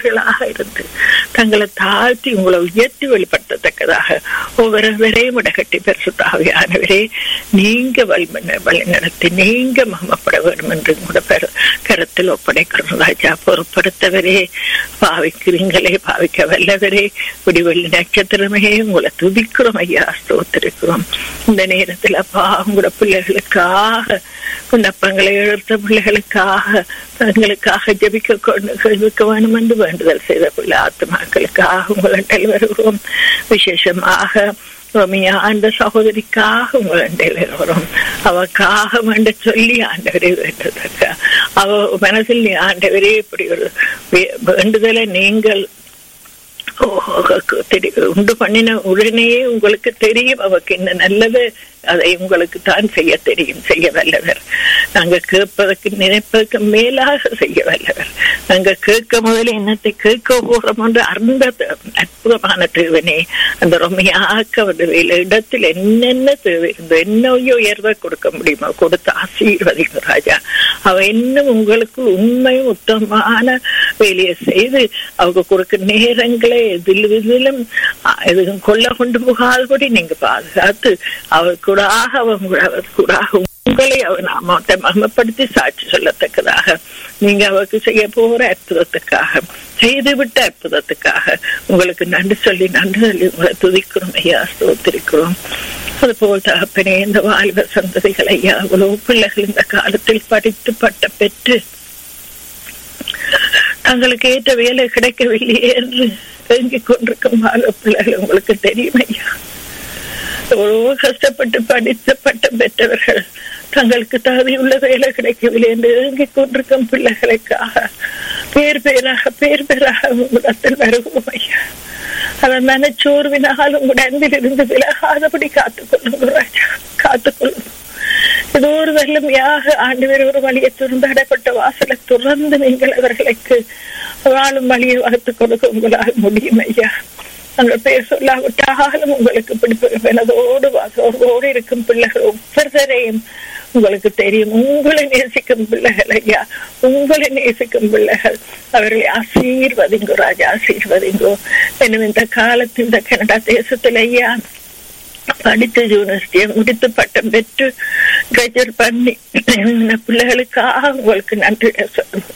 எளியவர்களாக இருந்து தங்களை தாழ்த்தி உங்களை உயர்த்தி வெளிப்படுத்தத்தக்கதாக ஒவ்வொருவரையும் இடகட்டி பெருசுத்தாவியானவரே நீங்க வழிமன வழி நடத்தி நீங்க மகமப்பட வேண்டும் என்று கூட பெரு கருத்தில் ஒப்படைக்கிறோம் ராஜா பொறுப்படுத்தவரே பாவிக்கிறீங்களே பாவிக்க வல்லவரே விடிவெள்ளி நட்சத்திரமே உங்களை துதிக்கிறோம் ஐயா ஸ்தோத்திருக்கிறோம் இந்த நேரத்தில் அப்பா உங்களோட பிள்ளைகளுக்காக விண்ணப்பங்களை எழுத்த பிள்ளைகளுக்காக தங்களுக்காக ஜபிக்க கொண்டு ஜெபிக்க வேணும் என்று வேண்டுதல் செய்த பிள்ளை ஆத்மாக்களுக்காக உங்களிடம் வருகிறோம் விசேஷமாக ரோமியா அந்த சகோதரிக்காக உங்களிடம் வரும் அவக்காக வேண்ட சொல்லி ஆண்டவரே வேண்டதற்க அவ மனசில் நீ ஆண்டவரே இப்படி ஒரு வேண்டுதலை நீங்கள் உண்டு பண்ணின உடனேயே உங்களுக்கு தெரியும் அவருக்கு என்ன நல்லது அதை உங்களுக்கு தான் செய்ய தெரியும் செய்ய வல்லவர் நாங்க கேட்பதற்கு நினைப்பதற்கு மேலாக செய்ய வல்லவர் நாங்க கேட்க முதல்ல என்னத்தை கேட்க போறோம் என்று அந்த அற்புதமான தேவனே அந்த ரொமையாக்க அவருடைய இடத்தில் என்னென்ன தேவை இருந்தோ என்ன உயர்வை கொடுக்க முடியுமோ கொடுத்து ஆசீர்வதிக்கும் ராஜா அவ இன்னும் உங்களுக்கு உண்மையும் உத்தமமான வேலையை செய்து அவங்க கொடுக்க நேரங்களை எதில் இதிலும் எதுவும் கொள்ள கொண்டு போகாதபடி நீங்க பாதுகாத்து அவர் கூடாக அவங்க கூடாக உங்களை அவர் நாமத்தை மகமப்படுத்தி சாட்சி சொல்லத்தக்கதாக நீங்க அவருக்கு செய்ய போற அற்புதத்துக்காக செய்துவிட்ட அற்புதத்துக்காக உங்களுக்கு நன்றி சொல்லி நன்றி சொல்லி உங்களை துதிக்கிறோம் ஐயா ஸ்தோத்திருக்கிறோம் அதுபோல் தகப்பனே இந்த வாழ்வ சந்ததிகள் ஐயா அவ்வளவு பிள்ளைகள் இந்த காலத்தில் படித்து பட்டம் பெற்று தங்களுக்கு ஏற்ற வேலை கிடைக்கவில்லையே என்று தேங்கிக் கொண்டிருக்கும் மாணவ பிள்ளைகள் உங்களுக்கு தெரியும் ஐயா எவ்வளவோ கஷ்டப்பட்டு படித்த பட்டம் பெற்றவர்கள் தங்களுக்கு தகுதியுள்ள வேலை கிடைக்கவில்லை என்று ஏங்கிக் கொண்டிருக்கும் பிள்ளைகளுக்காக பேர் பேராக பேர் பேராக உங்களிடத்தில் வருவோம் ஐயா அவன் மனச்சோர்வினால் உங்களுடைய அன்பில் இருந்து விலகாதபடி காத்துக்கொள்ளுங்க ராஜா காத்துக்கொள்ளுங்க ஏதோ ஒரு வல்லமையாக ஆண்டு ஒரு வழியை துறந்து அடைப்பட்ட வாசலை துறந்து நீங்கள் அவர்களுக்கு வாழும் வழியை வகுத்துக் கொடுக்க உங்களால் முடியும் ஐயா நாங்கள் பேர் சொல்லாவிட்டாலும் உங்களுக்கு பிடிப்ப எனதோடு வாசோடு இருக்கும் பிள்ளைகள் ஒவ்வொருத்தரையும் உங்களுக்கு தெரியும் உங்களை நேசிக்கும் பிள்ளைகள் ஐயா உங்களை நேசிக்கும் பிள்ளைகள் அவர்களை ஆசீர்வதிங்கோ ராஜா ஆசீர்வதிங்கோ என்னும் இந்த காலத்தில் இந்த கனடா தேசத்தில் ஐயா படித்த யூனிவர்சிட்டியை முடித்து பட்டம் பெற்று கிராஜுவேட் பண்ணி பிள்ளைகளுக்காக உங்களுக்கு நன்றி சொல்லணும்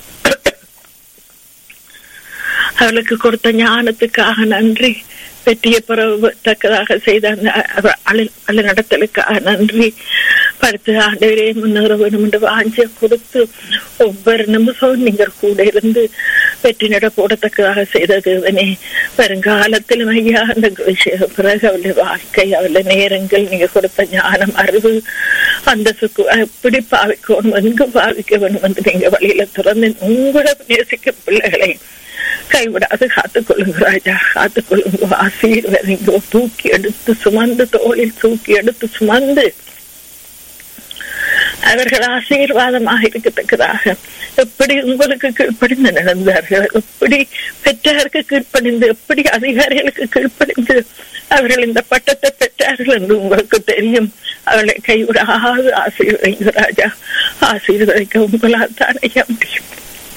அவளுக்கு கொடுத்த ஞானத்துக்காக நன்றி வெற்றியை பெறத்தக்கதாக செய்த அந்த நடத்தலுக்காக நன்றி படுத்து ஆண்டவரே முன்னேற வேணும் என்று வாஞ்சிய கொடுத்து ஒவ்வொரு நிமிஷம் நீங்கள் கூட இருந்து வெற்றி நட போடத்தக்கதாக செய்த தேவனே வருங்காலத்திலும் ஐயா அந்த விஷயம் பிறகு அவளுடைய வாழ்க்கை அவளுடைய நேரங்கள் நீங்க கொடுத்த ஞானம் அறிவு அந்த சுக்கு எப்படி பாவிக்கணும் எங்கு பாவிக்க வேணும் என்று நீங்க வழியில திறந்து உங்களை நேசிக்கும் பிள்ளைகளை கைவிடாது காத்துக்கொள்ளுங்க ராஜா காத்துக்கொள்ளுங்க ஆசீர்வதிங்கோ தூக்கி எடுத்து சுமந்து தோளில் தூக்கி எடுத்து சுமந்து அவர்கள் ஆசீர்வாதமாக இருக்கத்தக்கதாக எப்படி உங்களுக்கு கீழ்ப்படிந்து நடந்தார்கள் எப்படி பெற்றாருக்கு கீழ்ப்படிந்து எப்படி அதிகாரிகளுக்கு கீழ்ப்படிந்து அவர்கள் இந்த பட்டத்தை பெற்றார்கள் என்று உங்களுக்கு தெரியும் அவளை கைவிடாது ஆசீர்வதிங்க ராஜா ஆசீர்வதிக்க உங்களால் தான் ஐயா முடியும்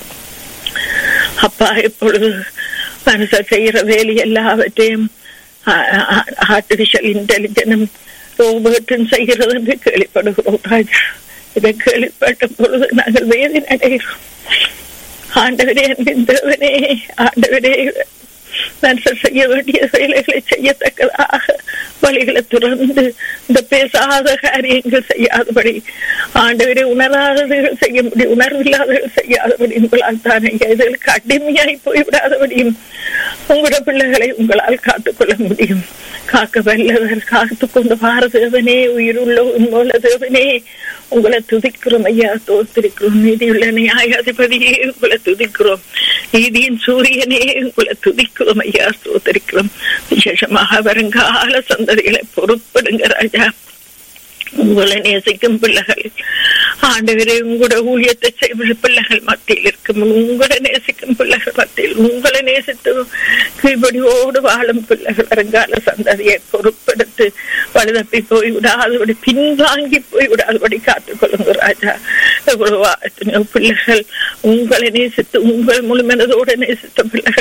அப்பா இப்பொழுது மனுஷர் செய்யற வேலை எல்லாவற்றையும் ஆர்டிபிஷியல் இன்டெலிஜென்ஸ் ரோபோட்டும் செய்கிறது என்று கேள்விப்படுகிறோம் ராஜா இதை கேள்விப்பட்ட பொழுது நாங்கள் வேதனை அடைகிறோம் ஆண்டவரே அன்பின் தேவனே ஆண்டவரே மனுஷர் செய்ய வேண்டிய வேலைகளை செய்யத்தக்கதாக வழிகளை துறந்து இந்த பேசாத காரியங்கள் செய்யாதபடி ஆண்டவரை உணராதவர்கள் செய்ய முடியும் உணர்வில்லாதவர்கள் செய்யாதபடி உங்களால் தானே இதற்கு அடிமையாய் போய்விடாதபடியும் உங்களோட பிள்ளைகளை உங்களால் காத்துக்கொள்ள முடியும் காக்க வல்லவர் காத்து கொண்டு வார தேவனே உயிருள்ள உண்மையுள்ள தேவனே உங்களை துதிக்கிறோம் ஐயா தோத்திருக்கிறோம் நீதியுள்ள நியாயாதிபதியே உங்களை துதிக்கிறோம் நீதியின் சூரியனே உங்களை துதிக்கிறோம் ஐயா தோத்திருக்கிறோம் விசேஷமாக வருங்கால சந்ததிகளை பொறுப்படுங்க ராஜா உங்களை நேசிக்கும் பிள்ளைகள் ஆண்டவரே உங்களோட ஊழியத்தை செய்வது பிள்ளைகள் மத்தியில் இருக்கும் உங்களை நேசிக்கும் பிள்ளைகள் மத்தியில் உங்களை நேசித்து கீழ்படியோடு வாழும் பிள்ளைகள் வருங்கால சந்ததியை பொறுப்படுத்து வலுதப்பி போய் விடாதபடி பின்வாங்கி போய் விடாதபடி காத்துக்கொள்ளுங்க ராஜா எவ்வளவு பிள்ளைகள் உங்களை நேசித்து உங்கள் முழுமனதோடு நேசித்த பிள்ளைகள்